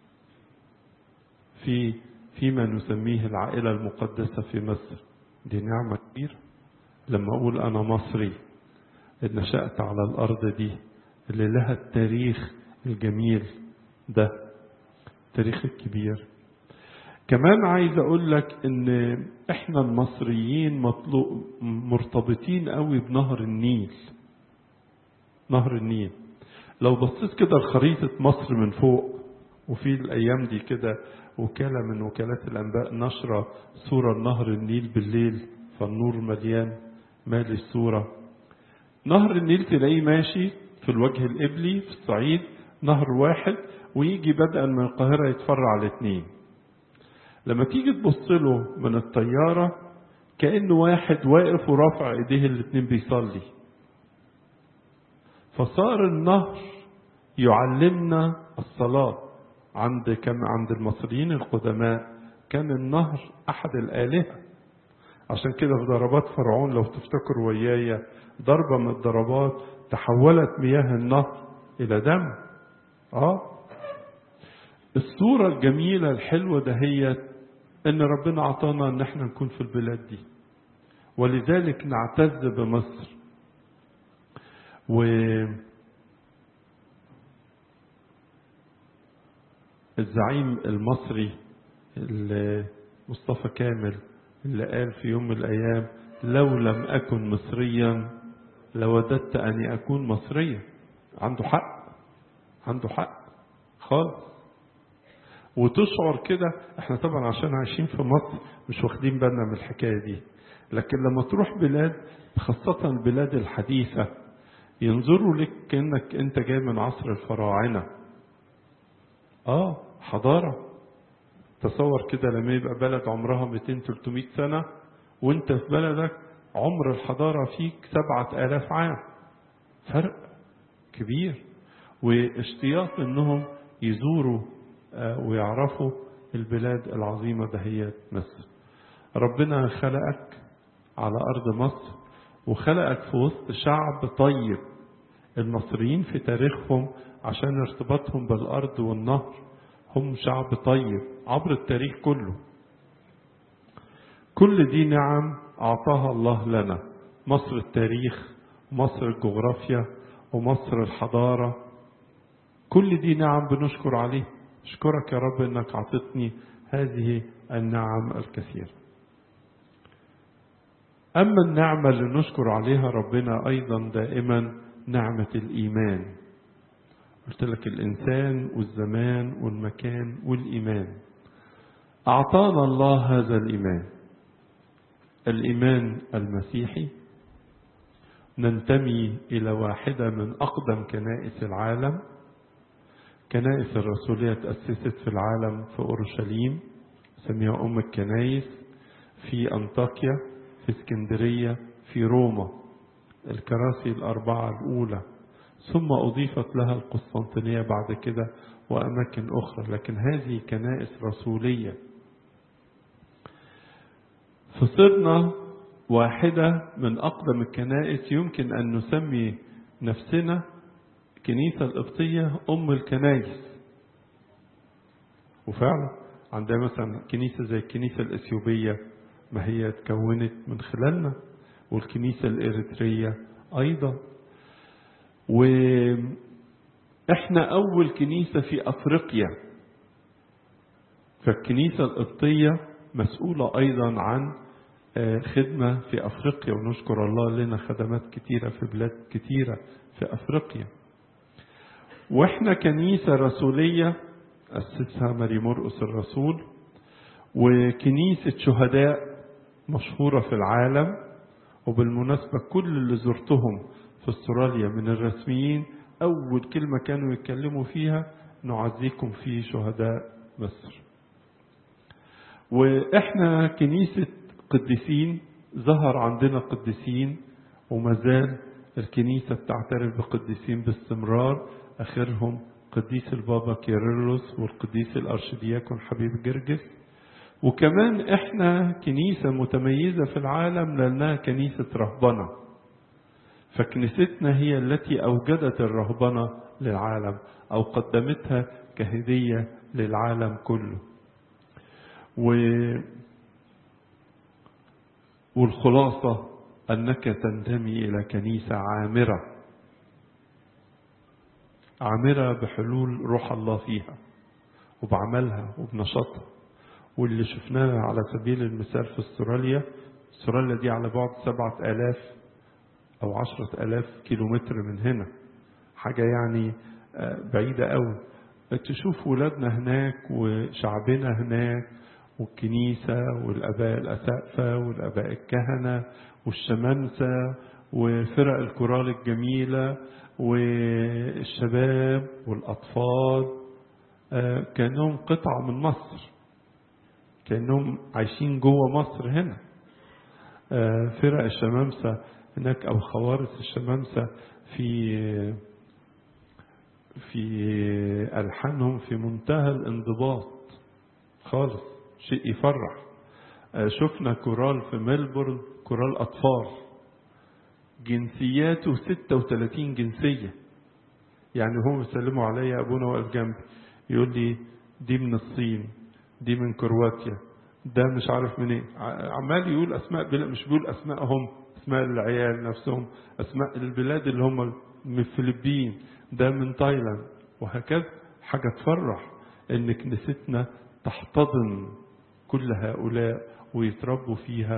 في فيما نسميه العائلة المقدسة في مصر دي نعمة كبيرة لما أقول أنا مصري نشأت على الأرض دي اللي لها التاريخ الجميل ده التاريخ الكبير كمان عايز أقول لك إن إحنا المصريين مطلوب مرتبطين قوي بنهر النيل نهر النيل لو بصيت كده لخريطة مصر من فوق وفي الأيام دي كده وكالة من وكالات الأنباء نشرة صورة نهر النيل بالليل فالنور مليان مالي الصورة نهر النيل تلاقيه ماشي في الوجه القبلي في الصعيد نهر واحد ويجي بدءا من القاهرة يتفرع على اتنين لما تيجي تبص له من الطيارة كأنه واحد واقف ورافع ايديه الاتنين بيصلي فصار النهر يعلمنا الصلاه عند كم عند المصريين القدماء كان النهر احد الالهه عشان كده في ضربات فرعون لو تفتكروا ويايا ضربه من الضربات تحولت مياه النهر الى دم اه الصوره الجميله الحلوه دهيت ان ربنا اعطانا ان احنا نكون في البلاد دي ولذلك نعتز بمصر و الزعيم المصري مصطفى كامل اللي قال في يوم من الأيام لو لم أكن مصريا لوددت أني أكون مصريا عنده حق عنده حق خالص وتشعر كده احنا طبعا عشان عايشين في مصر مش واخدين بالنا من الحكاية دي لكن لما تروح بلاد خاصة البلاد الحديثة ينظروا لك كأنك انت جاي من عصر الفراعنة اه حضارة تصور كده لما يبقى بلد عمرها 200 300 سنة وانت في بلدك عمر الحضارة فيك سبعة آلاف عام فرق كبير واشتياق انهم يزوروا ويعرفوا البلاد العظيمة دهية مصر ربنا خلقك على أرض مصر وخلقك في وسط شعب طيب المصريين في تاريخهم عشان ارتباطهم بالأرض والنهر هم شعب طيب عبر التاريخ كله كل دي نعم أعطاها الله لنا مصر التاريخ ومصر الجغرافيا ومصر الحضارة كل دي نعم بنشكر عليه أشكرك يا رب أنك أعطتني هذه النعم الكثيرة أما النعمة اللي نشكر عليها ربنا أيضا دائما نعمة الإيمان قلت لك الإنسان والزمان والمكان والإيمان أعطانا الله هذا الإيمان الإيمان المسيحي ننتمي إلى واحدة من أقدم كنائس العالم كنائس الرسولية تأسست في العالم في أورشليم سميها أم الكنائس في أنطاكيا في اسكندرية في روما الكراسي الأربعة الأولى ثم أضيفت لها القسطنطينية بعد كده وأماكن أخرى لكن هذه كنائس رسولية فصرنا واحدة من أقدم الكنائس يمكن أن نسمي نفسنا الكنيسة القبطية أم الكنائس وفعلا عندها مثلا كنيسة زي الكنيسة الإثيوبية ما هي تكونت من خلالنا والكنيسة الإريترية أيضا وإحنا أول كنيسة في أفريقيا فالكنيسة القبطية مسؤولة أيضا عن خدمة في أفريقيا ونشكر الله لنا خدمات كتيرة في بلاد كتيرة في أفريقيا واحنا كنيسة رسولية أسسها ماري مرقس الرسول وكنيسة شهداء مشهورة في العالم وبالمناسبة كل اللي زرتهم في استراليا من الرسميين أول كلمة كانوا يتكلموا فيها نعزيكم في شهداء مصر وإحنا كنيسة قديسين ظهر عندنا قديسين وما زال الكنيسة بتعترف بقديسين باستمرار آخرهم قديس البابا كيرلس والقديس الأرشدياكون حبيب جرجس وكمان احنا كنيسة متميزة في العالم لأنها كنيسة رهبنة فكنيستنا هي التي أوجدت الرهبنة للعالم أو قدمتها كهدية للعالم كله و والخلاصة أنك تنتمي إلى كنيسة عامرة عامرة بحلول روح الله فيها وبعملها وبنشاطها واللي شفناه على سبيل المثال في استراليا استراليا دي على بعد سبعة آلاف أو عشرة آلاف كيلومتر من هنا حاجة يعني بعيدة أوي تشوف ولادنا هناك وشعبنا هناك والكنيسة والأباء الأسقفة والأباء الكهنة والشمامسة وفرق الكورال الجميلة والشباب والأطفال كأنهم قطعة من مصر كأنهم عايشين جوه مصر هنا فرق الشمامسة هناك أو خوارث الشمامسة في في ألحانهم في منتهى الانضباط خالص شيء يفرح شفنا كورال في ملبورن كورال أطفال جنسياته 36 جنسية يعني هم بيسلموا عليا أبونا واقف جنبي يقول لي دي من الصين دي من كرواتيا ده مش عارف منين عمال يقول أسماء بلاد مش بيقول أسمائهم أسماء العيال نفسهم أسماء البلاد اللي هم من الفلبين ده من تايلاند وهكذا حاجة تفرح إن كنيستنا تحتضن كل هؤلاء ويتربوا فيها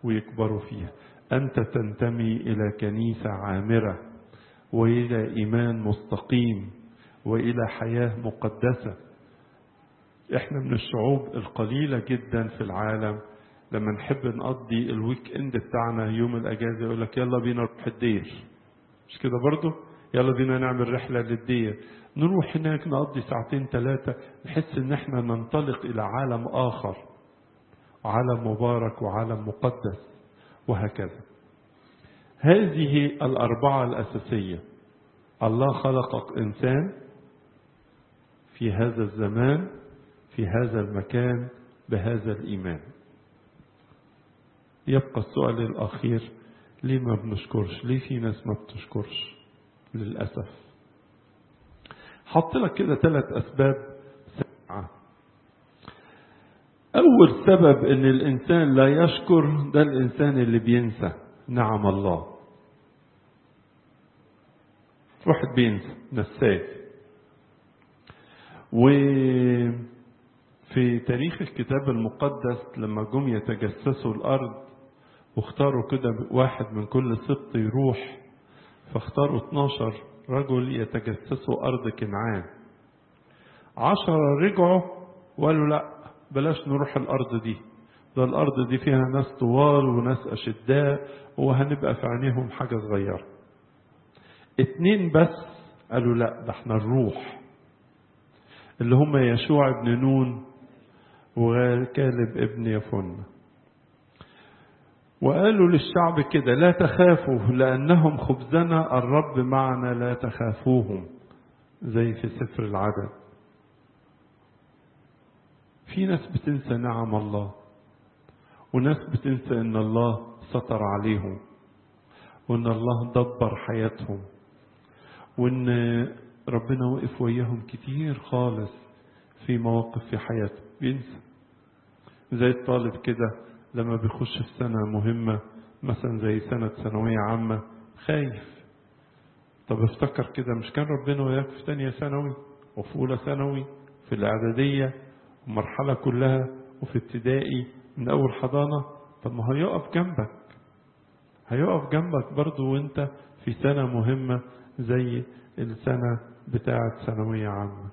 ويكبروا فيها أنت تنتمي إلى كنيسة عامرة وإلى إيمان مستقيم وإلى حياة مقدسة إحنا من الشعوب القليلة جدا في العالم لما نحب نقضي الويك اند بتاعنا يوم الأجازة يقول لك يلا بينا نروح الدير مش كده برضو يلا بينا نعمل رحلة للدير نروح هناك نقضي ساعتين ثلاثة نحس ان احنا ننطلق الى عالم اخر عالم مبارك وعالم مقدس وهكذا هذه الأربعة الأساسية الله خلقك إنسان في هذا الزمان في هذا المكان بهذا الإيمان يبقى السؤال الأخير ليه ما بنشكرش ليه في ناس ما بتشكرش للأسف حط لك كده ثلاث أسباب سبعة أول سبب إن الإنسان لا يشكر ده الإنسان اللي بينسى نعم الله واحد بينسى نساه وفي تاريخ الكتاب المقدس لما جم يتجسسوا الأرض واختاروا كده واحد من كل سبط يروح فاختاروا 12 رجل يتجسسوا أرض كنعان عشرة رجعوا وقالوا لا بلاش نروح الأرض دي ده الأرض دي فيها ناس طوال وناس أشداء وهنبقى في عينيهم حاجة صغيرة اتنين بس قالوا لا ده احنا نروح اللي هم يشوع بن نون وكالب ابن يفن وقالوا للشعب كده لا تخافوا لأنهم خبزنا الرب معنا لا تخافوهم زي في سفر العدد في ناس بتنسى نعم الله وناس بتنسى ان الله ستر عليهم وان الله دبر حياتهم وان ربنا وقف وياهم كتير خالص في مواقف في حياته بينسى زي الطالب كده لما بيخش في سنة مهمة مثلا زي سنة ثانوية عامة خايف طب افتكر كده مش كان ربنا وياك في تانية ثانوي وفي أولى ثانوي في الإعدادية المرحلة كلها وفي ابتدائي من أول حضانة طب ما هيقف جنبك هيقف جنبك برضو وانت في سنة مهمة زي السنة بتاعة ثانوية عامة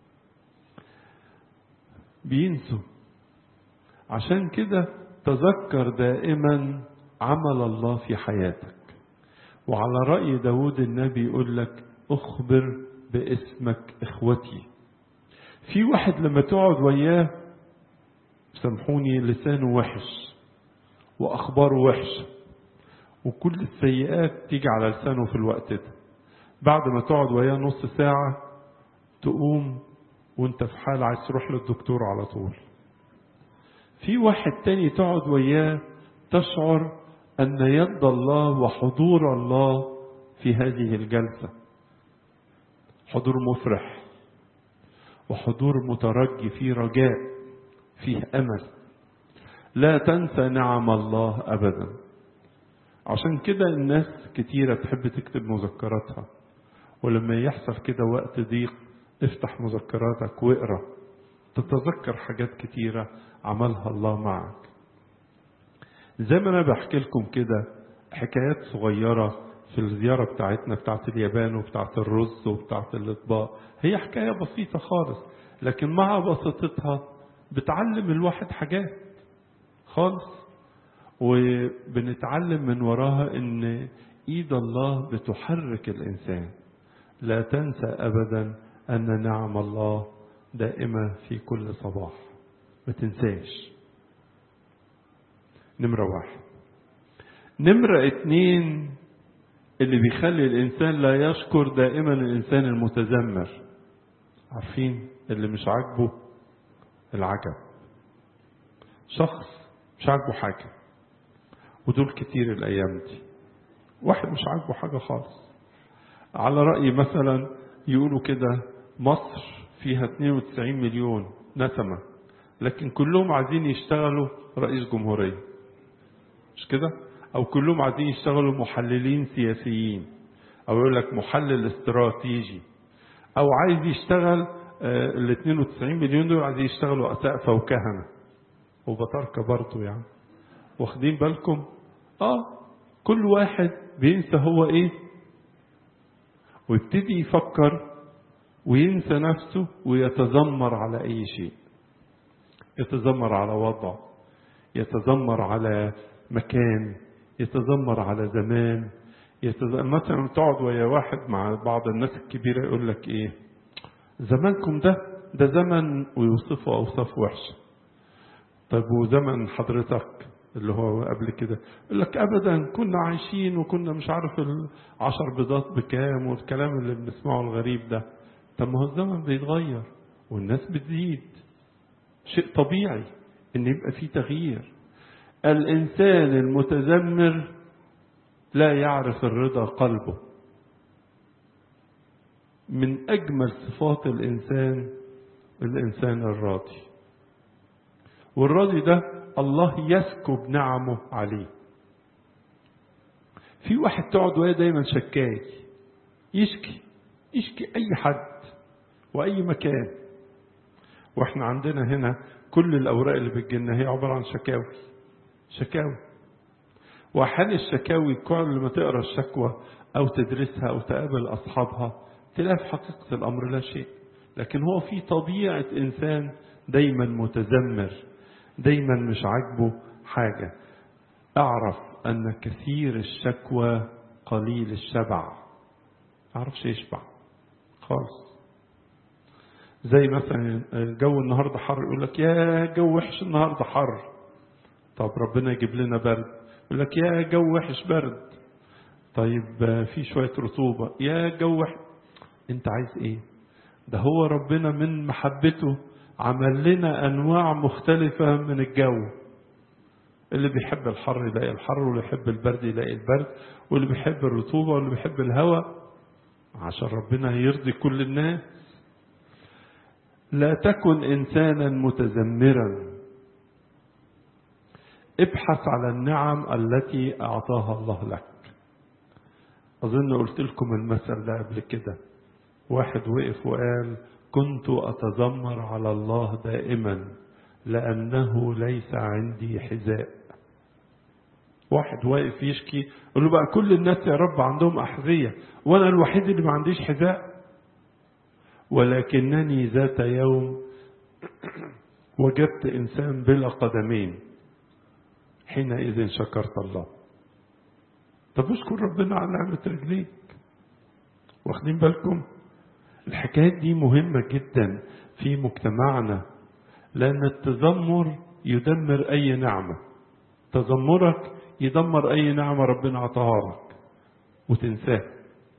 بينسوا عشان كده تذكر دائما عمل الله في حياتك وعلى رأي داود النبي يقول لك أخبر باسمك إخوتي في واحد لما تقعد وياه سامحوني لسانه وحش وأخباره وحشة وكل السيئات تيجي على لسانه في الوقت ده بعد ما تقعد وياه نص ساعة تقوم وانت في حال عايز تروح للدكتور على طول في واحد تاني تقعد وياه تشعر أن يد الله وحضور الله في هذه الجلسة حضور مفرح وحضور مترجي فيه رجاء فيه أمل لا تنسى نعم الله أبدا عشان كده الناس كتيرة تحب تكتب مذكراتها ولما يحصل كده وقت ضيق افتح مذكراتك واقرا تتذكر حاجات كتيرة عملها الله معك زي ما انا بحكي لكم كده حكايات صغيرة في الزيارة بتاعتنا بتاعت اليابان وبتاعت الرز وبتاعت الأطباق هي حكاية بسيطة خالص لكن مع بساطتها بتعلم الواحد حاجات خالص وبنتعلم من وراها ان ايد الله بتحرك الانسان لا تنسى ابدا ان نعم الله دائمة في كل صباح ما تنساش نمرة واحد نمرة اتنين اللي بيخلي الإنسان لا يشكر دائما الإنسان المتذمر عارفين اللي مش عاجبه العجب شخص مش عاجبه حاجة ودول كتير الأيام دي واحد مش عاجبه حاجة خالص على رأي مثلا يقولوا كده مصر فيها 92 مليون نسمة لكن كلهم عايزين يشتغلوا رئيس جمهورية مش كده او كلهم عايزين يشتغلوا محللين سياسيين او يقول لك محلل استراتيجي او عايز يشتغل ال 92 مليون دول عايزين يشتغلوا اسقفه وكهنه وبطاركه برضه يعني واخدين بالكم اه كل واحد بينسى هو ايه ويبتدي يفكر وينسى نفسه ويتذمر على اي شيء يتذمر على وضع يتذمر على مكان يتذمر على زمان يتذمر مثلا تقعد ويا واحد مع بعض الناس الكبيرة يقول لك ايه زمانكم ده ده زمن ويوصفه اوصاف وحشه طيب وزمن حضرتك اللي هو قبل كده يقول لك ابدا كنا عايشين وكنا مش عارف العشر بيضات بكام والكلام اللي بنسمعه الغريب ده طب ما هو الزمن بيتغير والناس بتزيد شيء طبيعي ان يبقى في تغيير الانسان المتذمر لا يعرف الرضا قلبه من اجمل صفات الانسان الانسان الراضي والراضي ده الله يسكب نعمه عليه في واحد تقعد وهي دايما شكاي يشكي يشكي اي حد واي مكان واحنا عندنا هنا كل الاوراق اللي بتجينا هي عباره عن شكاوي شكاوي واحيانا الشكاوي كل ما تقرا الشكوى او تدرسها او تقابل اصحابها تلاقي في حقيقه الامر لا شيء لكن هو في طبيعه انسان دايما متذمر دايما مش عاجبه حاجه اعرف ان كثير الشكوى قليل الشبع اعرفش يشبع خالص زي مثلا الجو النهارده حر يقول لك يا جو وحش النهارده حر طب ربنا يجيب لنا برد يقول لك يا جو وحش برد طيب في شويه رطوبه يا جو وحش انت عايز ايه ده هو ربنا من محبته عمل لنا انواع مختلفه من الجو اللي بيحب الحر يلاقي الحر واللي بيحب البرد يلاقي البرد واللي بيحب الرطوبه واللي بيحب الهواء عشان ربنا يرضي كل الناس لا تكن انسانا متذمرا ابحث على النعم التي اعطاها الله لك اظن قلت لكم المثل ده قبل كده واحد وقف وقال كنت اتذمر على الله دائما لانه ليس عندي حذاء واحد واقف يشكي يقول له بقى كل الناس يا رب عندهم احذيه وانا الوحيد اللي ما عنديش حذاء ولكنني ذات يوم وجدت انسان بلا قدمين حينئذ شكرت الله طب اشكر ربنا على نعمه رجليك واخدين بالكم الحكايات دي مهمه جدا في مجتمعنا لان التذمر يدمر اي نعمه تذمرك يدمر اي نعمه ربنا عطاها لك وتنساها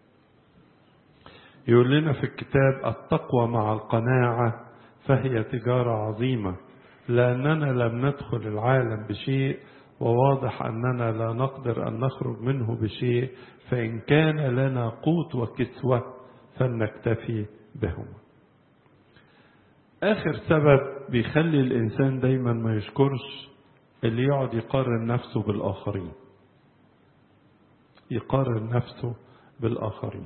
يقول لنا في الكتاب التقوى مع القناعة فهي تجارة عظيمة لأننا لم ندخل العالم بشيء وواضح أننا لا نقدر أن نخرج منه بشيء فإن كان لنا قوت وكسوة فلنكتفي بهما آخر سبب بيخلي الإنسان دايما ما يشكرش اللي يقعد يقارن نفسه بالآخرين يقارن نفسه بالآخرين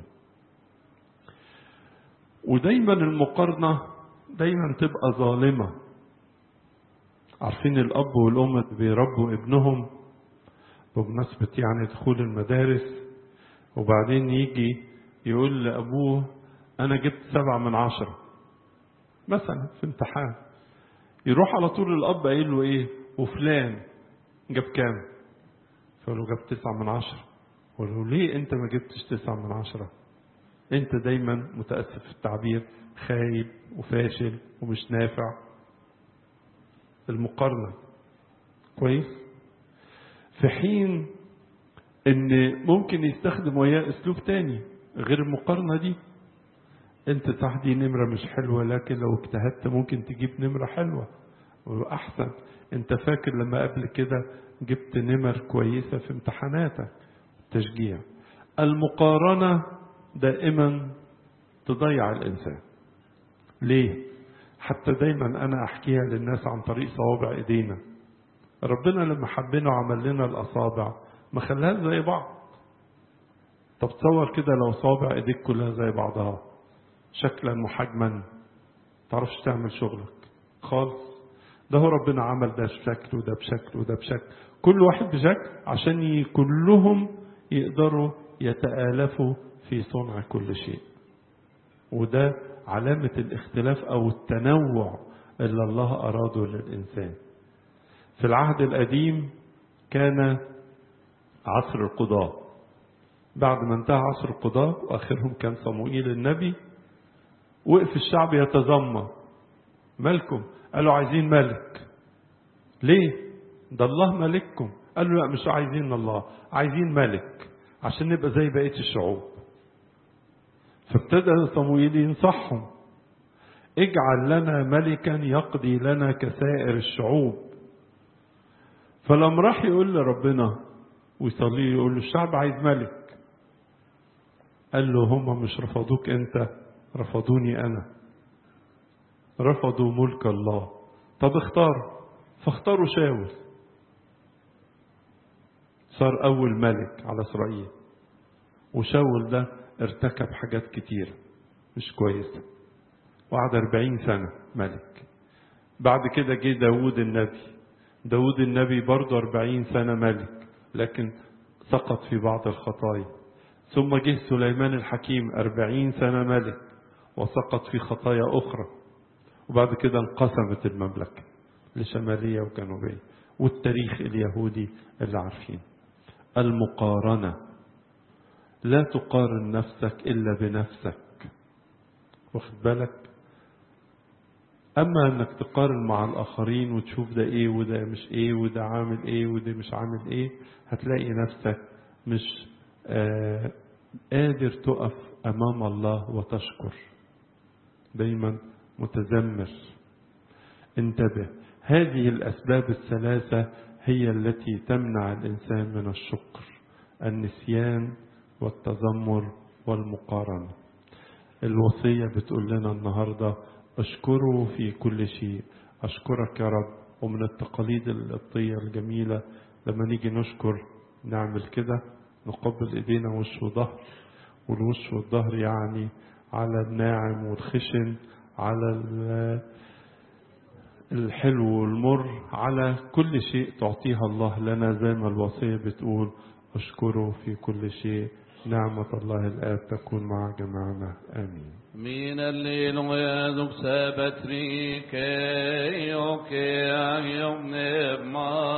ودايما المقارنة دايما تبقى ظالمة عارفين الأب والأم اللي بيربوا ابنهم بمناسبة يعني دخول المدارس وبعدين يجي يقول لأبوه أنا جبت سبعة من عشرة مثلا في امتحان يروح على طول الأب قايل له إيه وفلان جاب كام فقال له جاب تسعة من عشرة قال له ليه أنت ما جبتش تسعة من عشرة انت دايما متاسف في التعبير خايب وفاشل ومش نافع المقارنه كويس في حين ان ممكن يستخدم وياه اسلوب تاني غير المقارنه دي انت صح دي نمره مش حلوه لكن لو اجتهدت ممكن تجيب نمره حلوه واحسن انت فاكر لما قبل كده جبت نمر كويسه في امتحاناتك تشجيع المقارنه دائما تضيع الإنسان ليه؟ حتى دايما أنا أحكيها للناس عن طريق صوابع إيدينا ربنا لما حبنا وعمل لنا الأصابع ما خلاها زي بعض طب تصور كده لو صوابع إيديك كلها زي بعضها شكلا وحجما تعرفش تعمل شغلك خالص ده هو ربنا عمل ده بشكل وده بشكل وده بشكل كل واحد بشكل عشان ي- كلهم يقدروا يتآلفوا في صنع كل شيء وده علامة الاختلاف أو التنوع اللي الله أراده للإنسان في العهد القديم كان عصر القضاء بعد ما انتهى عصر القضاء وآخرهم كان صموئيل النبي وقف الشعب يتذمر مالكم قالوا عايزين ملك ليه ده الله ملككم قالوا لا مش عايزين الله عايزين ملك عشان نبقى زي بقية الشعوب فابتدى صموئيل ينصحهم اجعل لنا ملكا يقضي لنا كسائر الشعوب فلما راح يقول لربنا ويصلي يقول له الشعب عايز ملك قال له هم مش رفضوك انت رفضوني انا رفضوا ملك الله طب اختار فاختاروا شاول صار اول ملك على اسرائيل وشاول ده ارتكب حاجات كتيرة مش كويسة وقعد أربعين سنة ملك بعد كده جه داود النبي داود النبي برضه أربعين سنة ملك لكن سقط في بعض الخطايا ثم جه سليمان الحكيم أربعين سنة ملك وسقط في خطايا أخرى وبعد كده انقسمت المملكة لشمالية وجنوبية والتاريخ اليهودي اللي عارفين المقارنة لا تقارن نفسك إلا بنفسك واخد بالك أما أنك تقارن مع الآخرين وتشوف ده إيه وده مش إيه وده عامل إيه وده مش عامل إيه هتلاقي نفسك مش آه قادر تقف أمام الله وتشكر دايما متذمر انتبه هذه الأسباب الثلاثة هي التي تمنع الإنسان من الشكر النسيان والتذمر والمقارنة الوصية بتقول لنا النهاردة اشكره في كل شيء أشكرك يا رب ومن التقاليد القبطية الجميلة لما نيجي نشكر نعمل كده نقبل ايدينا وش وظهر والوش والظهر يعني على الناعم والخشن على الحلو والمر على كل شيء تعطيها الله لنا زي ما الوصية بتقول اشكره في كل شيء نعمة الله الآب تكون مع جميعنا آمين من الليل ويذك سبت ريكي يوكي يوم نبما